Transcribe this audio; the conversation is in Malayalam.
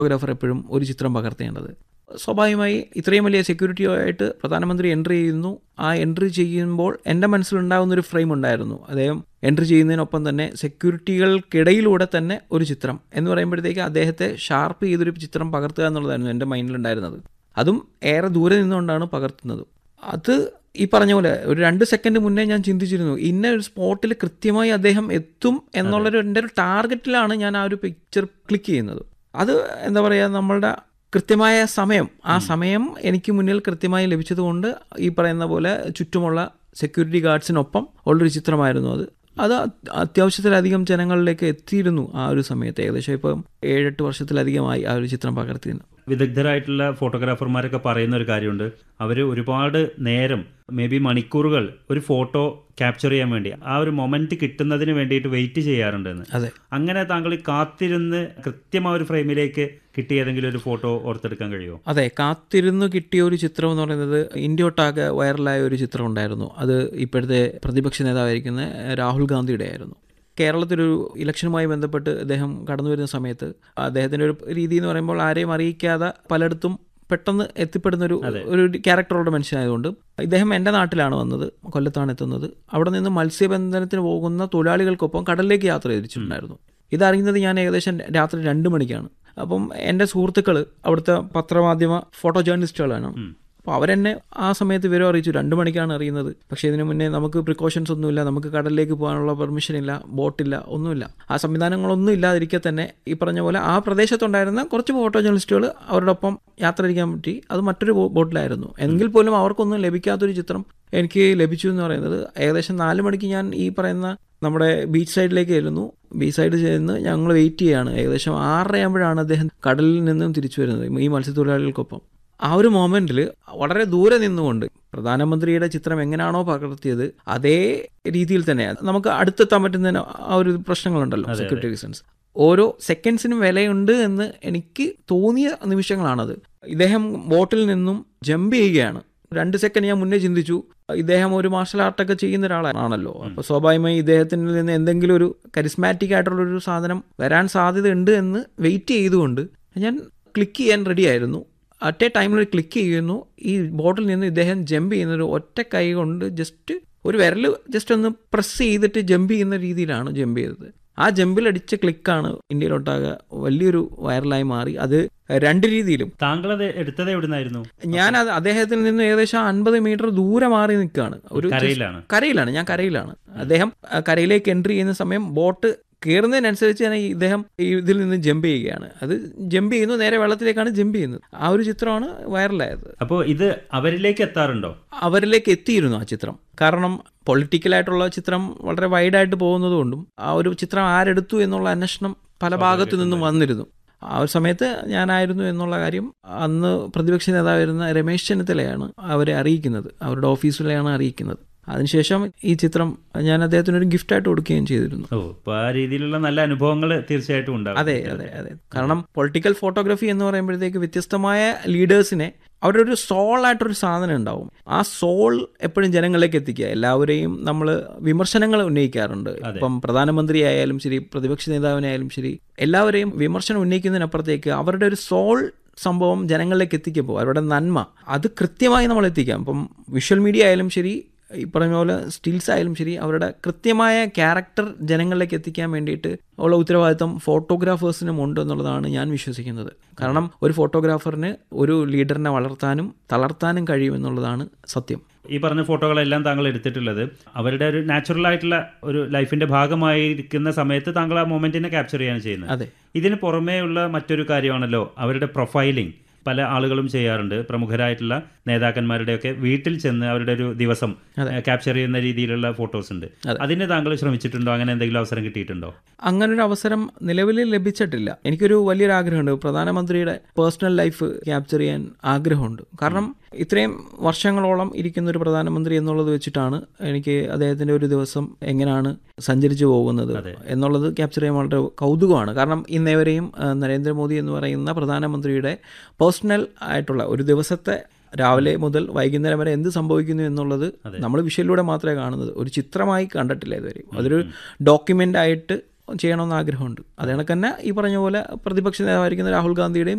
ഫോട്ടോഗ്രാഫർ എപ്പോഴും ഒരു ചിത്രം പകർത്തേണ്ടത് സ്വാഭാവികമായി ഇത്രയും വലിയ സെക്യൂരിറ്റി ആയിട്ട് പ്രധാനമന്ത്രി എൻട്രി ചെയ്യുന്നു ആ എൻട്രി ചെയ്യുമ്പോൾ എൻ്റെ മനസ്സിലുണ്ടാകുന്ന ഒരു ഫ്രെയിം ഉണ്ടായിരുന്നു അദ്ദേഹം എൻട്രി ചെയ്യുന്നതിനൊപ്പം തന്നെ സെക്യൂരിറ്റികൾക്കിടയിലൂടെ തന്നെ ഒരു ചിത്രം എന്ന് പറയുമ്പോഴത്തേക്ക് അദ്ദേഹത്തെ ഷാർപ്പ് ചെയ്തൊരു ചിത്രം പകർത്തുക എന്നുള്ളതായിരുന്നു എൻ്റെ മൈൻഡിലുണ്ടായിരുന്നത് അതും ഏറെ ദൂരെ നിന്നുകൊണ്ടാണ് പകർത്തുന്നത് അത് ഈ പറഞ്ഞ പോലെ ഒരു രണ്ട് സെക്കൻഡ് മുന്നേ ഞാൻ ചിന്തിച്ചിരുന്നു ഇന്ന ഒരു സ്പോട്ടിൽ കൃത്യമായി അദ്ദേഹം എത്തും എന്നുള്ളൊരു എൻ്റെ ഒരു ടാർഗറ്റിലാണ് ഞാൻ ആ ഒരു പിക്ചർ ക്ലിക്ക് ചെയ്യുന്നത് അത് എന്താ പറയുക നമ്മളുടെ കൃത്യമായ സമയം ആ സമയം എനിക്ക് മുന്നിൽ കൃത്യമായി ലഭിച്ചതുകൊണ്ട് ഈ പറയുന്ന പോലെ ചുറ്റുമുള്ള സെക്യൂരിറ്റി ഗാർഡ്സിനൊപ്പം ഉള്ളൊരു ചിത്രമായിരുന്നു അത് അത് അത്യാവശ്യത്തിലധികം ജനങ്ങളിലേക്ക് എത്തിയിരുന്നു ആ ഒരു സമയത്ത് ഏകദേശം ഇപ്പം ഏഴെട്ട് വർഷത്തിലധികമായി ആ ഒരു ചിത്രം പകർത്തിയിരുന്നു വിദഗ്ധരായിട്ടുള്ള ഫോട്ടോഗ്രാഫർമാരൊക്കെ പറയുന്ന ഒരു കാര്യമുണ്ട് അവർ ഒരുപാട് നേരം മേ ബി മണിക്കൂറുകൾ ഒരു ഫോട്ടോ ക്യാപ്ചർ ചെയ്യാൻ വേണ്ടി ആ ഒരു മൊമെന്റ് കിട്ടുന്നതിന് വേണ്ടിയിട്ട് വെയിറ്റ് ചെയ്യാറുണ്ടെന്ന് അതെ അങ്ങനെ താങ്കൾ ഈ കാത്തിരുന്ന് കൃത്യമായ ഒരു ഫ്രെയിമിലേക്ക് കിട്ടിയ ഏതെങ്കിലും ഒരു ഫോട്ടോ ഓർത്തെടുക്കാൻ കഴിയുമോ അതെ കാത്തിരുന്ന് കിട്ടിയ ഒരു ചിത്രം എന്ന് പറയുന്നത് ഇന്ത്യ ഒട്ടാകെ വൈറലായ ഒരു ചിത്രം ഉണ്ടായിരുന്നു അത് ഇപ്പോഴത്തെ പ്രതിപക്ഷ നേതാവായിരിക്കുന്ന രാഹുൽ ഗാന്ധിയുടെ ആയിരുന്നു കേരളത്തിലൊരു ഇലക്ഷനുമായി ബന്ധപ്പെട്ട് അദ്ദേഹം കടന്നു വരുന്ന സമയത്ത് അദ്ദേഹത്തിൻ്റെ ഒരു രീതി എന്ന് പറയുമ്പോൾ ആരെയും അറിയിക്കാതെ പലയിടത്തും പെട്ടെന്ന് എത്തിപ്പെടുന്ന ഒരു ഒരു ക്യാരക്ടറുള്ള മനുഷ്യനായതുകൊണ്ട് ഇദ്ദേഹം എൻ്റെ നാട്ടിലാണ് വന്നത് കൊല്ലത്താണ് എത്തുന്നത് അവിടെ നിന്ന് മത്സ്യബന്ധനത്തിന് പോകുന്ന തൊഴിലാളികൾക്കൊപ്പം കടലിലേക്ക് യാത്ര ചെയ്തിട്ടുണ്ടായിരുന്നു ഇതറിയുന്നത് ഞാൻ ഏകദേശം രാത്രി രണ്ട് മണിക്കാണ് അപ്പം എൻ്റെ സുഹൃത്തുക്കൾ അവിടുത്തെ പത്രമാധ്യമ ഫോട്ടോ ജേർണലിസ്റ്റുകളാണ് അപ്പോൾ അവരെന്നെ ആ സമയത്ത് വിവരം അറിയിച്ചു രണ്ട് മണിക്കാണ് അറിയുന്നത് പക്ഷേ ഇതിനു മുന്നേ നമുക്ക് പ്രിക്കോഷൻസ് ഒന്നുമില്ല നമുക്ക് കടലിലേക്ക് പോകാനുള്ള പെർമിഷൻ ഇല്ല ബോട്ടില്ല ഒന്നുമില്ല ആ സംവിധാനങ്ങളൊന്നും ഇല്ലാതിരിക്കെ തന്നെ ഈ പറഞ്ഞ പോലെ ആ പ്രദേശത്തുണ്ടായിരുന്ന കുറച്ച് ഫോട്ടോ ജേർണലിസ്റ്റുകൾ അവരുടെ ഒപ്പം യാത്ര ഇരിക്കാൻ പറ്റി അത് മറ്റൊരു ബോ- ബോട്ടിലായിരുന്നു എങ്കിൽ പോലും അവർക്കൊന്നും ലഭിക്കാത്തൊരു ചിത്രം എനിക്ക് ലഭിച്ചു എന്ന് പറയുന്നത് ഏകദേശം നാല് മണിക്ക് ഞാൻ ഈ പറയുന്ന നമ്മുടെ ബീച്ച് സൈഡിലേക്ക് ചെല്ലുന്നു ബീച്ച് സൈഡിൽ ചെന്ന് ഞങ്ങൾ വെയിറ്റ് ചെയ്യാണ് ഏകദേശം ആറരയാകുമ്പോഴാണ് അദ്ദേഹം കടലിൽ നിന്നും തിരിച്ചു വരുന്നത് ഈ മത്സ്യത്തൊഴിലാളികൾക്കൊപ്പം ആ ഒരു മൊമെന്റിൽ വളരെ ദൂരെ നിന്നുകൊണ്ട് പ്രധാനമന്ത്രിയുടെ ചിത്രം എങ്ങനെയാണോ പകർത്തിയത് അതേ രീതിയിൽ തന്നെ നമുക്ക് അടുത്തെത്താൻ പറ്റുന്ന ആ ഒരു പ്രശ്നങ്ങളുണ്ടല്ലോ സെക്യൂരിറ്റി റീസൺസ് ഓരോ സെക്കൻഡ്സിനും വിലയുണ്ട് എന്ന് എനിക്ക് തോന്നിയ നിമിഷങ്ങളാണത് ഇദ്ദേഹം ബോട്ടിൽ നിന്നും ജമ്പ് ചെയ്യുകയാണ് രണ്ട് സെക്കൻഡ് ഞാൻ മുന്നേ ചിന്തിച്ചു ഇദ്ദേഹം ഒരു മാർഷൽ ആർട്ടൊക്കെ ചെയ്യുന്ന ഒരാളാണല്ലോ അപ്പോൾ സ്വാഭാവികമായി ഇദ്ദേഹത്തിൽ നിന്ന് എന്തെങ്കിലും ഒരു കരിസ്മാറ്റിക് ആയിട്ടുള്ള ഒരു സാധനം വരാൻ സാധ്യതയുണ്ട് എന്ന് വെയിറ്റ് ചെയ്തുകൊണ്ട് ഞാൻ ക്ലിക്ക് ചെയ്യാൻ റെഡി ആയിരുന്നു അറ്റ് എ ടൈമിൽ ക്ലിക്ക് ചെയ്യുന്നു ഈ ബോട്ടിൽ നിന്ന് ഇദ്ദേഹം ജമ്പ് ചെയ്യുന്ന ഒരു ഒറ്റ കൈ കൊണ്ട് ജസ്റ്റ് ഒരു വിരൽ ജസ്റ്റ് ഒന്ന് പ്രസ് ചെയ്തിട്ട് ജമ്പ് ചെയ്യുന്ന രീതിയിലാണ് ജമ്പ് ചെയ്തത് ആ ജമ്പിലടിച്ച ക്ലിക്കാണ് ഇന്ത്യയിലൊട്ടാകെ വലിയൊരു വൈറലായി മാറി അത് രണ്ട് രീതിയിലും താങ്കളത് എടുത്തത് എവിടുന്നായിരുന്നു ഞാൻ അത് അദ്ദേഹത്തിൽ നിന്ന് ഏകദേശം അൻപത് മീറ്റർ ദൂരെ മാറി നിൽക്കുകയാണ് ഒരു കരയിലാണ് കരയിലാണ് ഞാൻ കരയിലാണ് അദ്ദേഹം ആ, കരയിലേക്ക് എൻട്രി ചെയ്യുന്ന സമയം ബോട്ട് കയറുന്നതിനനുസരിച്ച് തന്നെ ഈ ഇദ്ദേഹം ഈ ഇതിൽ നിന്ന് ജമ്പ് ചെയ്യുകയാണ് അത് ജമ്പ് ചെയ്യുന്നു നേരെ വെള്ളത്തിലേക്കാണ് ജമ്പ് ചെയ്യുന്നത് ആ ഒരു ചിത്രമാണ് വൈറലായത് അപ്പോൾ ഇത് അവരിലേക്ക് എത്താറുണ്ടോ അവരിലേക്ക് എത്തിയിരുന്നു ആ ചിത്രം കാരണം പൊളിറ്റിക്കലായിട്ടുള്ള ചിത്രം വളരെ വൈഡായിട്ട് പോകുന്നതുകൊണ്ടും ആ ഒരു ചിത്രം ആരെടുത്തു എന്നുള്ള അന്വേഷണം പല ഭാഗത്തു നിന്നും വന്നിരുന്നു ആ ഒരു സമയത്ത് ഞാനായിരുന്നു എന്നുള്ള കാര്യം അന്ന് പ്രതിപക്ഷ നേതാവായിരുന്ന രമേശ് ചെന്നിത്തലയാണ് അവരെ അറിയിക്കുന്നത് അവരുടെ ഓഫീസിലെയാണ് അറിയിക്കുന്നത് അതിനുശേഷം ഈ ചിത്രം ഞാൻ അദ്ദേഹത്തിന് ഒരു ഗിഫ്റ്റായിട്ട് കൊടുക്കുകയും ചെയ്തിരുന്നു ഓ അപ്പോൾ ആ രീതിയിലുള്ള നല്ല അനുഭവങ്ങൾ തീർച്ചയായിട്ടും ഉണ്ടാവും അതെ അതെ അതെ കാരണം പൊളിറ്റിക്കൽ ഫോട്ടോഗ്രാഫി എന്ന് പറയുമ്പോഴത്തേക്ക് വ്യത്യസ്തമായ ലീഡേഴ്സിനെ അവരുടെ ഒരു സോൾ ആയിട്ടൊരു സാധനം ഉണ്ടാവും ആ സോൾ എപ്പോഴും ജനങ്ങളിലേക്ക് എത്തിക്കുക എല്ലാവരെയും നമ്മൾ വിമർശനങ്ങൾ ഉന്നയിക്കാറുണ്ട് ഇപ്പം പ്രധാനമന്ത്രി ആയാലും ശരി പ്രതിപക്ഷ നേതാവിനായാലും ശരി എല്ലാവരെയും വിമർശനം ഉന്നയിക്കുന്നതിനപ്പുറത്തേക്ക് അവരുടെ ഒരു സോൾ സംഭവം ജനങ്ങളിലേക്ക് എത്തിക്കുമ്പോൾ അവരുടെ നന്മ അത് കൃത്യമായി നമ്മൾ എത്തിക്കാം ഇപ്പം വിഷ്വൽ മീഡിയ ആയാലും ശരി ഈ പറഞ്ഞ പോലെ സ്റ്റിൽസ് ആയാലും ശരി അവരുടെ കൃത്യമായ ക്യാരക്ടർ ജനങ്ങളിലേക്ക് എത്തിക്കാൻ വേണ്ടിയിട്ട് ഉള്ള ഉത്തരവാദിത്തം ഫോട്ടോഗ്രാഫേഴ്സിനും ഉണ്ട് എന്നുള്ളതാണ് ഞാൻ വിശ്വസിക്കുന്നത് കാരണം ഒരു ഫോട്ടോഗ്രാഫറിന് ഒരു ലീഡറിനെ വളർത്താനും തളർത്താനും കഴിയുമെന്നുള്ളതാണ് സത്യം ഈ പറഞ്ഞ ഫോട്ടോകളെല്ലാം താങ്കൾ എടുത്തിട്ടുള്ളത് അവരുടെ ഒരു നാച്ചുറൽ ആയിട്ടുള്ള ഒരു ലൈഫിന്റെ ഭാഗമായിരിക്കുന്ന സമയത്ത് താങ്കൾ ആ മൊമെന്റിനെ ക്യാപ്ചർ ചെയ്യാണ് ചെയ്യുന്നത് അതെ ഇതിന് പുറമേയുള്ള മറ്റൊരു കാര്യമാണല്ലോ അവരുടെ പ്രൊഫൈലിംഗ് പല ആളുകളും ചെയ്യാറുണ്ട് പ്രമുഖരായിട്ടുള്ള നേതാക്കന്മാരുടെയൊക്കെ വീട്ടിൽ ചെന്ന് അവരുടെ ഒരു ദിവസം ക്യാപ്ചർ ചെയ്യുന്ന രീതിയിലുള്ള ഫോട്ടോസ് ഉണ്ട് അതിന് താങ്കൾ ശ്രമിച്ചിട്ടുണ്ടോ അങ്ങനെ എന്തെങ്കിലും അവസരം കിട്ടിയിട്ടുണ്ടോ അങ്ങനൊരു അവസരം നിലവിൽ ലഭിച്ചിട്ടില്ല എനിക്കൊരു വലിയൊരു ആഗ്രഹമുണ്ട് പ്രധാനമന്ത്രിയുടെ പേഴ്സണൽ ലൈഫ് ക്യാപ്ചർ ചെയ്യാൻ ആഗ്രഹമുണ്ട് കാരണം ഇത്രയും വർഷങ്ങളോളം ഇരിക്കുന്ന ഒരു പ്രധാനമന്ത്രി എന്നുള്ളത് വെച്ചിട്ടാണ് എനിക്ക് അദ്ദേഹത്തിൻ്റെ ഒരു ദിവസം എങ്ങനെയാണ് സഞ്ചരിച്ചു പോകുന്നത് എന്നുള്ളത് ക്യാപ്ചർ ചെയ്യാൻ വളരെ കൗതുകമാണ് കാരണം ഇന്നേവരെയും ആ, നരേന്ദ്രമോദി എന്ന് പറയുന്ന പ്രധാനമന്ത്രിയുടെ പേഴ്സണൽ ആയിട്ടുള്ള ഒരു ദിവസത്തെ രാവിലെ മുതൽ വൈകുന്നേരം വരെ എന്ത് സംഭവിക്കുന്നു എന്നുള്ളത് നമ്മൾ വിഷ്വലിലൂടെ മാത്രമേ കാണുന്നത് ഒരു ചിത്രമായി കണ്ടിട്ടില്ല ഇതുവരെ അതൊരു ഡോക്യുമെൻ്റ് ആയിട്ട് ചെയ്യണമെന്ന് ആഗ്രഹമുണ്ട് അത് കണക്ക് തന്നെ ഈ പറഞ്ഞ പോലെ പ്രതിപക്ഷ നേതാവായിരിക്കുന്ന രാഹുൽ ഗാന്ധിയുടെയും